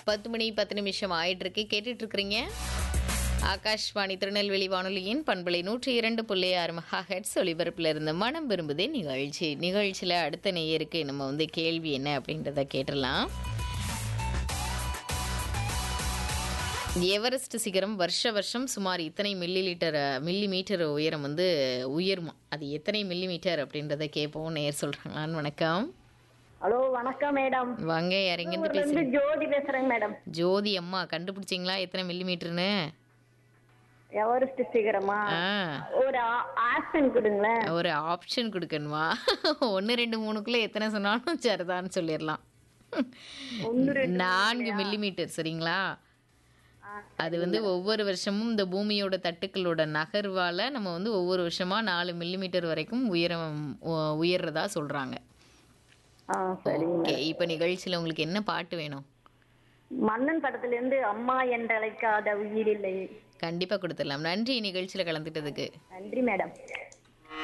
பத்து மணி பத்து நிமிஷம் ஆயிட்டு இருக்கு கேட்டுட்டு இருக்கிறீங்க ஆகாஷ்வாணி திருநெல்வேலி வானொலியின் பண்பலை நூற்றி இரண்டு புள்ளி ஆறு மகா ஹெட்ஸ் ஒலிபரப்பில் இருந்து மனம் விரும்புதே நிகழ்ச்சி நிகழ்ச்சியில் அடுத்த நேயருக்கு நம்ம வந்து கேள்வி என்ன அப்படின்றத கேட்டுடலாம் எவரெஸ்ட் சிகரம் வருஷ வருஷம் சுமார் இத்தனை மில்லி லிட்டர் மில்லி மீட்டர் உயரம் வந்து உயருமா அது எத்தனை மில்லி மீட்டர் அப்படின்றத கேட்போம் நேர் சொல்கிறாங்களான்னு வணக்கம் ஹலோ வணக்கம் மேடம் வாங்க யாரெங்கிருந்து ஊர்ல இருந்து பேசுறீங்க ஜோதி பேசுறேங்க மேடம் ஜோதி அம்மா கண்டுபிடிச்சிங்களா எத்தனை மில்லி மீட்டர்னு எவரெஸ்ட் சிகரமா ஆ ஒரு ஆப்ஷன் கொடுங்களேன் ஒரு ஆப்ஷன் கொடுக்கணுமா ஒன்று ரெண்டு மூணுக்குள்ள எத்தனை சொன்னாலும் சரிதான்னு சொல்லிடலாம் ஒன்று ரெண்டு நான்கு மில்லி மீட்டர் சரிங்களா ஆ, அது வந்து ஒவ்வொரு வருஷமும் இந்த பூமியோட தட்டுக்களோட நகர்வால நம்ம வந்து ஒவ்வொரு வருஷமா நாலு மில்லிமீட்டர் வரைக்கும் உயரம் உ- உயர்றதா சொல்றாங்க ஆ சரிங்க ஓகே இப்போ நிகழ்ச்சியில் உங்களுக்கு என்ன பாட்டு வேணும் மன்னன் படத்துல இருந்து அம்மா என்றழைக்காத உயிரில்லை கண்டிப்பா கொடுத்துடலாம் நன்றி நிகழ்ச்சியில் கலந்துட்டதுக்கு நன்றி மேடம்